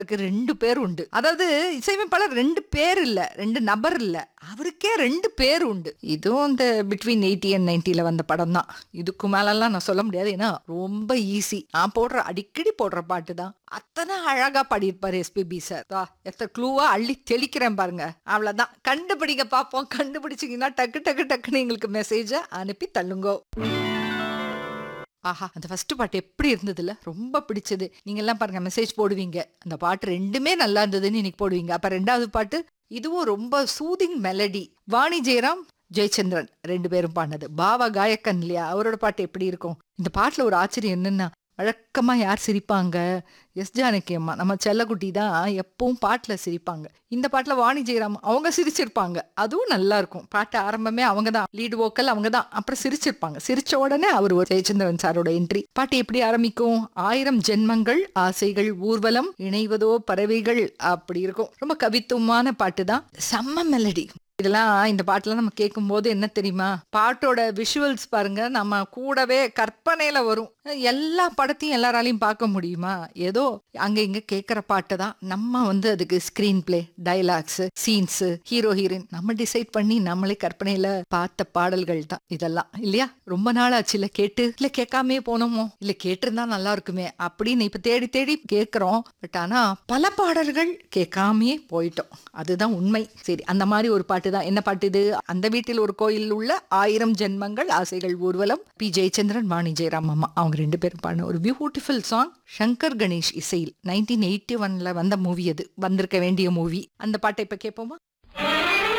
இருக்கு ரெண்டு பேர் உண்டு அதாவது இசையமைப்பாளர் ரெண்டு பேர் இல்ல ரெண்டு நபர் இல்ல அவருக்கே ரெண்டு பேர் உண்டு இதுவும் இந்த பிட்வீன் எயிட்டி அண்ட் நைன்டில வந்த படம் தான் இதுக்கு மேலெல்லாம் நான் சொல்ல முடியாது ஏன்னா ரொம்ப ஈஸி நான் போடுற அடிக்கடி போடுற பாட்டு தான் அத்தனை அழகா பாடியிருப்பாரு எஸ்பிபி சார் தா எத்த க்ளூவா அள்ளி தெளிக்கிறேன் பாருங்க அவ்வளவுதான் கண்டுபிடிங்க பாப்போம் கண்டுபிடிச்சிங்கன்னா டக்கு டக்கு டக்குன்னு எங்களுக்கு மெசேஜை அனுப்பி தள்ளுங்கோ ஆஹா அந்த ஃபர்ஸ்ட் பாட்டு எப்படி இருந்ததுல ரொம்ப பிடிச்சது நீங்க எல்லாம் பாருங்க மெசேஜ் போடுவீங்க அந்த பாட்டு ரெண்டுமே நல்லா இருந்ததுன்னு இன்னைக்கு போடுவீங்க அப்ப ரெண்டாவது பாட்டு இதுவும் ரொம்ப சூதிங் மெலடி வாணி ஜெயராம் ஜெயச்சந்திரன் ரெண்டு பேரும் பாடினது பாவா காயக்கன் இல்லையா அவரோட பாட்டு எப்படி இருக்கும் இந்த பாட்டுல ஒரு ஆச்சரியம் என்னன்னா வழக்கமா யார் சிரிப்பாங்க எஸ் ஜானகி அம்மா நம்ம செல்லக்குட்டி தான் எப்பவும் பாட்டுல சிரிப்பாங்க இந்த பாட்டுல வாணி ஜெயராம் அவங்க சிரிச்சிருப்பாங்க அதுவும் நல்லா இருக்கும் பாட்டு ஆரம்பமே அவங்க தான் லீடு வோக்கல் அவங்க தான் அப்புறம் சிரிச்சிருப்பாங்க சிரிச்ச உடனே அவர் ஒரு ஜெயச்சந்திரன் சாரோட என்ட்ரி பாட்டு எப்படி ஆரம்பிக்கும் ஆயிரம் ஜென்மங்கள் ஆசைகள் ஊர்வலம் இணைவதோ பறவைகள் அப்படி இருக்கும் ரொம்ப கவித்துவமான பாட்டு தான் செம்ம மெலடி இதெல்லாம் இந்த பாட்டுலாம் நம்ம கேட்கும்போது என்ன தெரியுமா பாட்டோட விஷுவல்ஸ் பாருங்க நம்ம கூடவே கற்பனையில வரும் எல்லா படத்தையும் எல்லாராலையும் பார்க்க முடியுமா ஏதோ அங்க இங்க கேட்குற பாட்டு தான் நம்ம வந்து அதுக்கு screenplay dialogues scenes hero heroine நம்ம டிசைட் பண்ணி நம்மளே கற்பனையில பார்த்த பாடல்கள் தான் இதெல்லாம் இல்லையா ரொம்ப நாள் ஆச்சு இல்ல கேட்டு இல்ல கேட்காமே போனோமோ இல்ல கேட்டிருந்தா நல்லா இருக்குமே அப்படின்னு இப்ப தேடி தேடி கேட்கிறோம் பட் ஆனா பல பாடல்கள் கேட்காமே போயிட்டோம் அதுதான் உண்மை சரி அந்த மாதிரி ஒரு பாட்டு தான் என்ன பாட்டு இது அந்த வீட்டில் ஒரு கோயில் உள்ள ஆயிரம் ஜென்மங்கள் ஆசைகள் ஊர்வலம் பி ஜெயச்சந்திரன் வாணி ஜெயராம் அம்மா அவங்க ரெண்டு பேரும் பாடின ஒரு பியூட்டிஃபுல் சாங் சங்கர் கணேஷ் இசையில் நைன்டீன் எயிட்டி ஒன்ல வந்த மூவி அது வந்திருக்க வேண்டிய மூவி அந்த பாட்டை இப்ப கேட்போமா